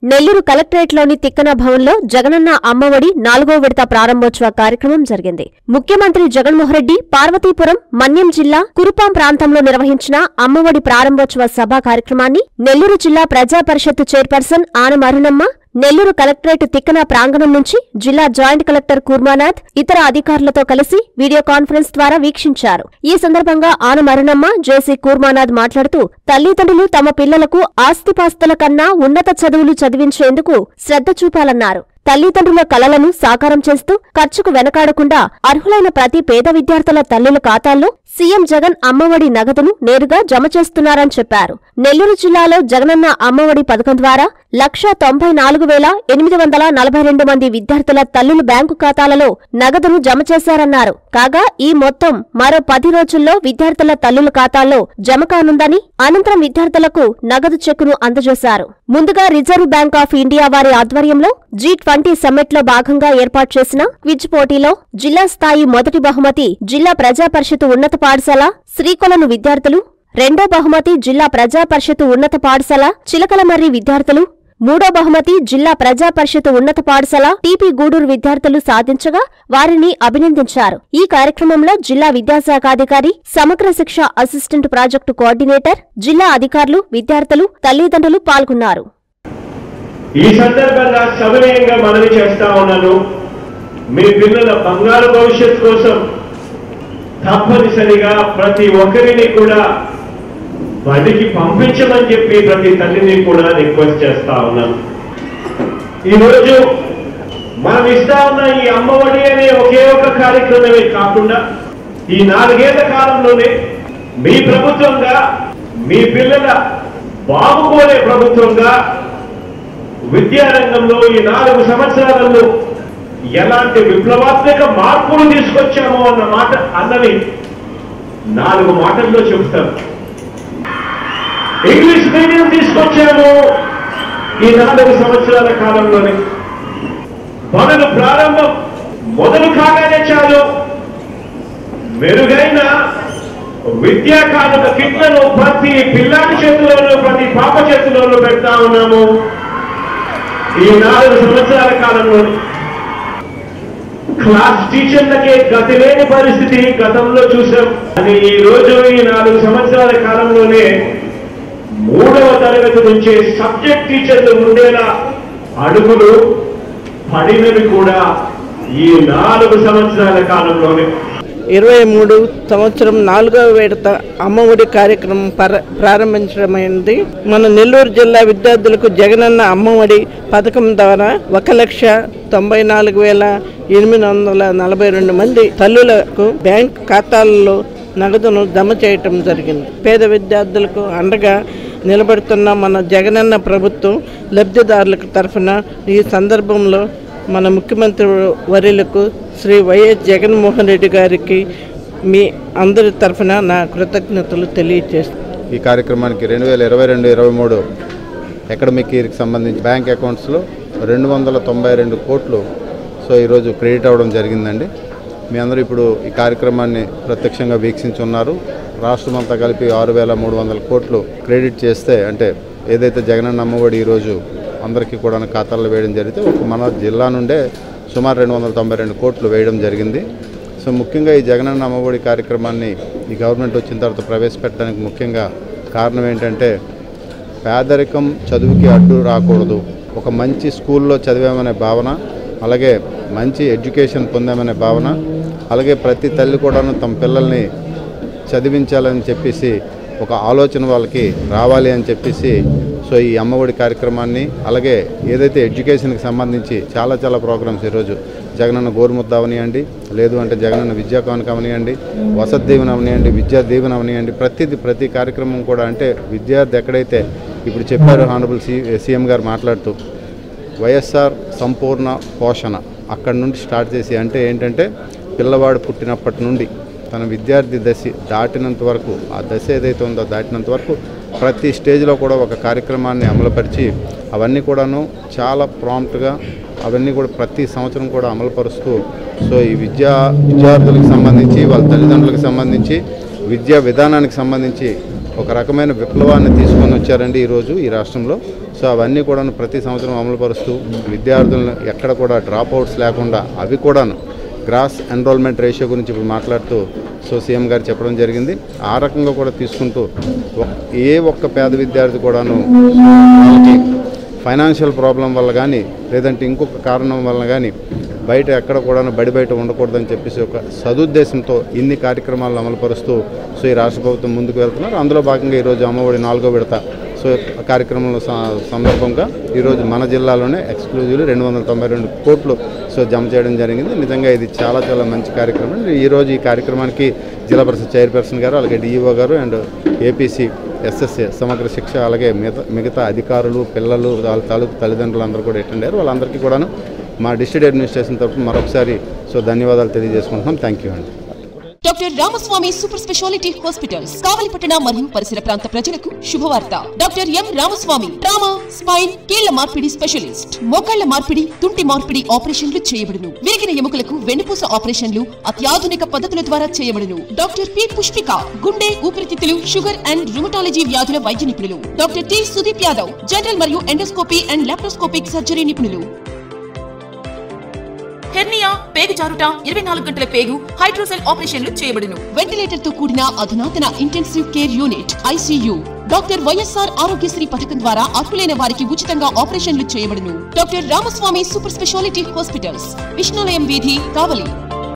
నెల్లూరు కలెక్టరేట్లోని తిక్కన భవన్లో జగనన్న అమ్మఒడి నాలుగో విడత ప్రారంభోత్సవ కార్యక్రమం జరిగింది ముఖ్యమంత్రి జగన్మోహన్రెడ్డి పార్వతీపురం మన్యం జిల్లా కురుపాం ప్రాంతంలో నిర్వహించిన అమ్మఒడి ప్రారంభోత్సవ సభా కార్యక్రమాన్ని నెల్లూరు జిల్లా ప్రజా పరిషత్తు చైర్పర్సన్ ఆనం అరుణమ్మ నెల్లూరు కలెక్టరేట్ తిక్కన ప్రాంగణం నుంచి జిల్లా జాయింట్ కలెక్టర్ కూర్మానాథ్ ఇతర అధికారులతో కలిసి వీడియో కాన్ఫరెన్స్ ద్వారా వీక్షించారు ఈ సందర్భంగా ఆనం అరుణమ్మ జేసీ కూర్మానాథ్ మాట్లాడుతూ తల్లిదండ్రులు తమ పిల్లలకు ఆస్తిపాస్తుల కన్నా ఉన్నత చదువులు చదివించేందుకు శ్రద్ధ చూపాలన్నారు తల్లిదండ్రుల కలలను సాకారం చేస్తూ ఖర్చుకు వెనకాడకుండా అర్హులైన ప్రతి పేద విద్యార్థుల తల్లుల ఖాతాల్లో సీఎం జగన్ అమ్మఒడి నగదును నేరుగా జమ చేస్తున్నారని చెప్పారు నెల్లూరు జిల్లాలో జగనన్న అమ్మఒడి పథకం ద్వారా లక్ష తొంభై నాలుగు వేల ఎనిమిది వందల నలభై రెండు మంది విద్యార్థుల తల్లుల బ్యాంకు ఖాతాలలో నగదును జమ చేశారన్నారు కాగా ఈ మొత్తం మరో పది రోజుల్లో విద్యార్థుల తల్లుల ఖాతాల్లో జమ కానుందని అనంతరం విద్యార్థులకు నగదు చెక్కును అందజేశారు ముందుగా రిజర్వ్ బ్యాంక్ ఆఫ్ ఇండియా వారి ఆధ్వర్యంలో జీ ట్వంటీ సమ్మిట్ లో భాగంగా ఏర్పాటు చేసిన క్విజ్ పోటీలో జిల్లా స్థాయి మొదటి బహుమతి జిల్లా ప్రజా పరిషత్ ఉన్నత పాఠశాల శ్రీకొలను విద్యార్థులు రెండో బహుమతి జిల్లా ప్రజా పరిషత్ ఉన్నత పాఠశాల చిలకలమర్రి విద్యార్థులు మూడో బహుమతి జిల్లా ప్రజా పరిషత్ ఉన్నత పాఠశాల టీపీ గూడూరు విద్యార్థులు సాధించగా వారిని అభినందించారు ఈ కార్యక్రమంలో జిల్లా విద్యాశాఖ అధికారి సమగ్ర శిక్ష అసిస్టెంట్ ప్రాజెక్టు కోఆర్డినేటర్ జిల్లా అధికారులు విద్యార్థులు తల్లిదండ్రులు పాల్గొన్నారు ఈ సందర్భంగా సవినయంగా మనవి చేస్తా ఉన్నాను మీ పిల్లల బంగారు భవిష్యత్ కోసం తప్పనిసరిగా ప్రతి ఒక్కరిని కూడా బడికి పంపించమని చెప్పి ప్రతి తల్లిని కూడా రిక్వెస్ట్ చేస్తా ఉన్నాను ఈరోజు మనం ఇస్తా ఉన్న ఈ అమ్మఒడి అనే ఒకే ఒక కార్యక్రమమే కాకుండా ఈ నాలుగేళ్ల కాలంలోనే మీ ప్రభుత్వంగా మీ పిల్లల బాగుకోలే ప్రభుత్వంగా విద్యారంగంలో ఈ నాలుగు సంవత్సరాలలో ఎలాంటి విప్లవాత్మక మార్పులు తీసుకొచ్చామో అన్న మాట అన్నవి నాలుగు మాటల్లో చెబుతాను ఇంగ్లీష్ మీడియం తీసుకొచ్చాము ఈ నాలుగు సంవత్సరాల కాలంలోనే బడులు ప్రారంభం మొదలు కాగానే చాలు మెరుగైన విద్యా కానుక కిట్లను ప్రతి పిల్లాడి చేతిలోనూ ప్రతి పాప చేతిలోనూ పెడతా ఉన్నాము ఈ నాలుగు సంవత్సరాల కాలంలో క్లాస్ టీచర్లకే గతి లేని పరిస్థితి గతంలో చూసాం అని ఈ రోజు ఈ నాలుగు సంవత్సరాల కాలంలోనే మూడవ తరగతి నుంచే సబ్జెక్ట్ టీచర్లు ఉండేలా అడుగులు పడినవి కూడా ఈ నాలుగు సంవత్సరాల కాలంలోనే ఇరవై మూడు సంవత్సరం నాలుగవ విడత అమ్మఒడి కార్యక్రమం పర ప్రారంభించడమైంది మన నెల్లూరు జిల్లా విద్యార్థులకు జగనన్న అమ్మఒడి పథకం ద్వారా ఒక లక్ష తొంభై నాలుగు వేల ఎనిమిది వందల నలభై రెండు మంది తల్లులకు బ్యాంక్ ఖాతాలలో నగదును జమ చేయటం జరిగింది పేద విద్యార్థులకు అండగా నిలబడుతున్న మన జగనన్న ప్రభుత్వం లబ్ధిదారులకు తరఫున ఈ సందర్భంలో మన ముఖ్యమంత్రి వర్యులకు శ్రీ వైఎస్ జగన్మోహన్ రెడ్డి గారికి మీ అందరి తరఫున నా కృతజ్ఞతలు తెలియజేస్తాను ఈ కార్యక్రమానికి రెండు వేల ఇరవై రెండు ఇరవై మూడు అకాడమిక్ ఇయర్కి సంబంధించి బ్యాంక్ అకౌంట్స్లో రెండు వందల తొంభై రెండు కోట్లు సో ఈరోజు క్రెడిట్ అవ్వడం జరిగిందండి మీ అందరూ ఇప్పుడు ఈ కార్యక్రమాన్ని ప్రత్యక్షంగా వీక్షించున్నారు రాష్ట్రం అంతా కలిపి ఆరు వేల మూడు వందల కోట్లు క్రెడిట్ చేస్తే అంటే ఏదైతే జగనన్న అమ్మఒడి ఈరోజు అందరికీ కూడా ఖాతాల్లో వేయడం జరిగితే ఒక మన జిల్లా నుండే సుమారు రెండు వందల తొంభై రెండు కోట్లు వేయడం జరిగింది సో ముఖ్యంగా ఈ జగనన్న అమ్మఒడి కార్యక్రమాన్ని ఈ గవర్నమెంట్ వచ్చిన తర్వాత ప్రవేశపెట్టడానికి ముఖ్యంగా కారణం ఏంటంటే పేదరికం చదువుకి అడ్డు రాకూడదు ఒక మంచి స్కూల్లో చదివామనే భావన అలాగే మంచి ఎడ్యుకేషన్ పొందామనే భావన అలాగే ప్రతి తల్లి కూడాను తమ పిల్లల్ని చదివించాలని చెప్పేసి ఒక ఆలోచన వాళ్ళకి రావాలి అని చెప్పేసి సో ఈ అమ్మఒడి కార్యక్రమాన్ని అలాగే ఏదైతే ఎడ్యుకేషన్కి సంబంధించి చాలా చాలా ప్రోగ్రామ్స్ ఈరోజు జగనన్న గోరుముద్ద అవనియండి లేదు అంటే జగనన్న విద్యా కానుక అవనియండి వసతి దీవెన అవనియండి విద్యా దీవెన అవనియండి ప్రతిది ప్రతి కార్యక్రమం కూడా అంటే విద్యార్థి ఎక్కడైతే ఇప్పుడు చెప్పారు హానరబుల్ సి సీఎం గారు మాట్లాడుతూ వైఎస్ఆర్ సంపూర్ణ పోషణ అక్కడి నుండి స్టార్ట్ చేసి అంటే ఏంటంటే పిల్లవాడు పుట్టినప్పటి నుండి తన విద్యార్థి దశ దాటినంత వరకు ఆ దశ ఏదైతే ఉందో దాటినంత వరకు ప్రతి స్టేజ్లో కూడా ఒక కార్యక్రమాన్ని అమలుపరిచి అవన్నీ కూడాను చాలా ప్రాంప్ట్గా అవన్నీ కూడా ప్రతి సంవత్సరం కూడా అమలుపరుస్తూ సో ఈ విద్యా విద్యార్థులకు సంబంధించి వాళ్ళ తల్లిదండ్రులకు సంబంధించి విద్యా విధానానికి సంబంధించి ఒక రకమైన విప్లవాన్ని తీసుకొని వచ్చారండి ఈరోజు ఈ రాష్ట్రంలో సో అవన్నీ కూడా ప్రతి సంవత్సరం అమలుపరుస్తూ విద్యార్థులను ఎక్కడ కూడా డ్రాప్ అవుట్స్ లేకుండా అవి కూడాను గ్రాస్ ఎన్రోల్మెంట్ రేషియో గురించి ఇప్పుడు మాట్లాడుతూ సో సీఎం గారు చెప్పడం జరిగింది ఆ రకంగా కూడా తీసుకుంటూ ఒక్- ఏ ఒక్క పేద విద్యార్థి కూడాను వాళ్ళకి ఫైనాన్షియల్ ప్రాబ్లం వల్ల కానీ లేదంటే ఇంకొక కారణం వల్ల కానీ బయట ఎక్కడ కూడా బడి బయట ఉండకూడదని చెప్పేసి ఒక సదుద్దేశంతో ఇన్ని కార్యక్రమాలను అమలుపరుస్తూ సో ఈ రాష్ట్ర ప్రభుత్వం ముందుకు వెళ్తున్నారు అందులో భాగంగా ఈరోజు అమ్మఒడి నాలుగో విడత సో కార్యక్రమంలో స- సందర్భంగా ఈరోజు మన జిల్లాలోనే ఎక్స్క్లూజివ్లీ రెండు వందల తొంభై రెండు కోట్లు సో జమ చేయడం జరిగింది నిజంగా ఇది చాలా చాలా మంచి కార్యక్రమం ఈరోజు ఈ కార్యక్రమానికి జిల్లా పరిషత్ చైర్పర్సన్ గారు అలాగే డిఈఓ గారు అండ్ ఏపీసీ ఎస్ఎస్ఏ సమగ్ర శిక్ష అలాగే మిగతా మిగతా అధికారులు పిల్లలు వాళ్ళ తాలూకు తల్లిదండ్రులు అందరూ కూడా అటెండ్ అయ్యారు వాళ్ళందరికీ కూడాను మా డిస్ట్రిక్ట్ అడ్మినిస్ట్రేషన్ తరఫున మరొకసారి సో ధన్యవాదాలు తెలియజేసుకుంటున్నాం థ్యాంక్ యూ అండి doctor Ramaswamy super speciality hospitals కావలిపట్టణ మరియు పరిసర ప్రాంత ప్రజలకు శుభవార్త doctor M Ramaswamy trauma spine కీళ్ల మార్పిడి స్పెషలిస్ట్ మోకాళ్ల మార్పిడి తుంటి మార్పిడి ఆపరేషన్లు చేయబడును విరిగిన ఎముకలకు వెన్నుపూస ఆపరేషన్లు అత్యాధునిక పద్ధతుల ద్వారా చేయబడును డాక్టర్ పి పుష్పిక గుండె ఊపిరితిత్తులు షుగర్ అండ్ రుమటాలజీ వ్యాధుల వైద్య నిపుణులు doctor T Sudeep Yadav general మరియు ఎండోస్కోపీ అండ్ లాప్రోస్కోపిక్ సర్జరీ నిపుణులు హెర్నియా పేగు జారుట ఇరవై నాలుగు గంటల పేగు హైడ్రోసెల్ ఆపరేషన్లు చేయబడును వెంటిలేటర్ తో కూడిన అధునాతన intensive care unit ICU doctor YSR Aarogyasri పథకం ద్వారా అర్హులైన వారికి ఉచితంగా ఆపరేషన్లు చేయబడును doctor Ramaswamy super speciality hospitals Vishnulayam వీధి కావలి